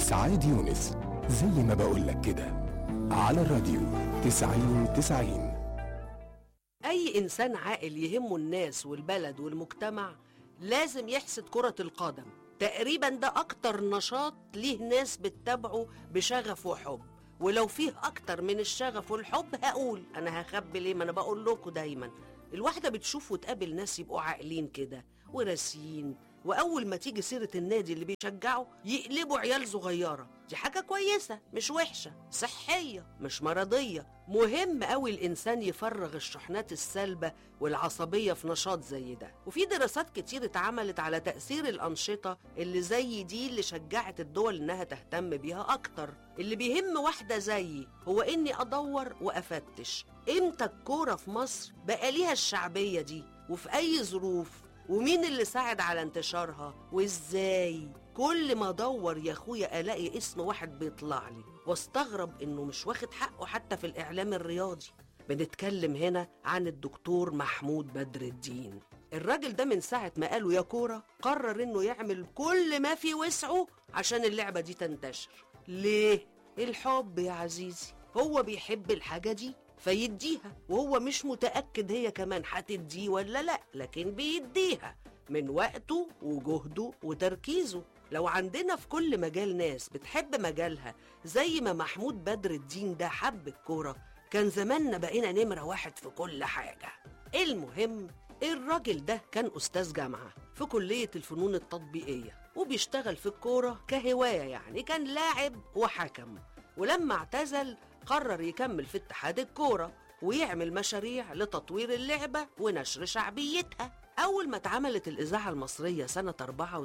إسعاد يونس زي ما بقولك كده على الراديو تسعين تسعين أي إنسان عاقل يهمه الناس والبلد والمجتمع لازم يحسد كرة القدم تقريبا ده أكتر نشاط ليه ناس بتتابعه بشغف وحب ولو فيه أكتر من الشغف والحب هقول أنا هخبي ليه ما أنا بقول لكم دايما الواحدة بتشوف وتقابل ناس يبقوا عاقلين كده وراسيين وأول ما تيجي سيرة النادي اللي بيشجعه يقلبوا عيال صغيرة دي حاجة كويسة مش وحشة صحية مش مرضية مهم قوي الإنسان يفرغ الشحنات السلبة والعصبية في نشاط زي ده وفي دراسات كتير اتعملت على تأثير الأنشطة اللي زي دي اللي شجعت الدول إنها تهتم بيها أكتر اللي بيهم واحدة زيي هو إني أدور وأفتش إمتى الكورة في مصر بقى ليها الشعبية دي وفي أي ظروف ومين اللي ساعد على انتشارها وازاي كل ما ادور يا اخويا الاقي اسم واحد بيطلع لي واستغرب انه مش واخد حقه حتى في الاعلام الرياضي بنتكلم هنا عن الدكتور محمود بدر الدين الراجل ده من ساعة ما قالوا يا كورة قرر انه يعمل كل ما في وسعه عشان اللعبة دي تنتشر ليه؟ الحب يا عزيزي هو بيحب الحاجة دي فيديها وهو مش متأكد هي كمان هتديه ولا لأ لكن بيديها من وقته وجهده وتركيزه لو عندنا في كل مجال ناس بتحب مجالها زي ما محمود بدر الدين ده حب الكورة كان زماننا بقينا نمرة واحد في كل حاجة المهم الراجل ده كان أستاذ جامعة في كلية الفنون التطبيقية وبيشتغل في الكورة كهواية يعني كان لاعب وحكم ولما اعتزل قرر يكمل في اتحاد الكورة ويعمل مشاريع لتطوير اللعبة ونشر شعبيتها أول ما اتعملت الإذاعة المصرية سنة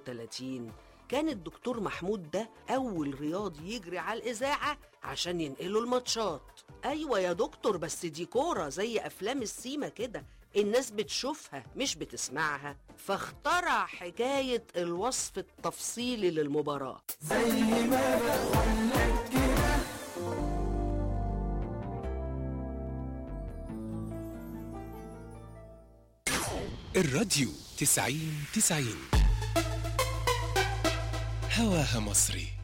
34 كان الدكتور محمود ده أول رياضي يجري على الإذاعة عشان ينقلوا الماتشات أيوة يا دكتور بس دي كورة زي أفلام السيما كده الناس بتشوفها مش بتسمعها فاخترع حكاية الوصف التفصيلي للمباراة الراديو تسعين تسعين هواها مصري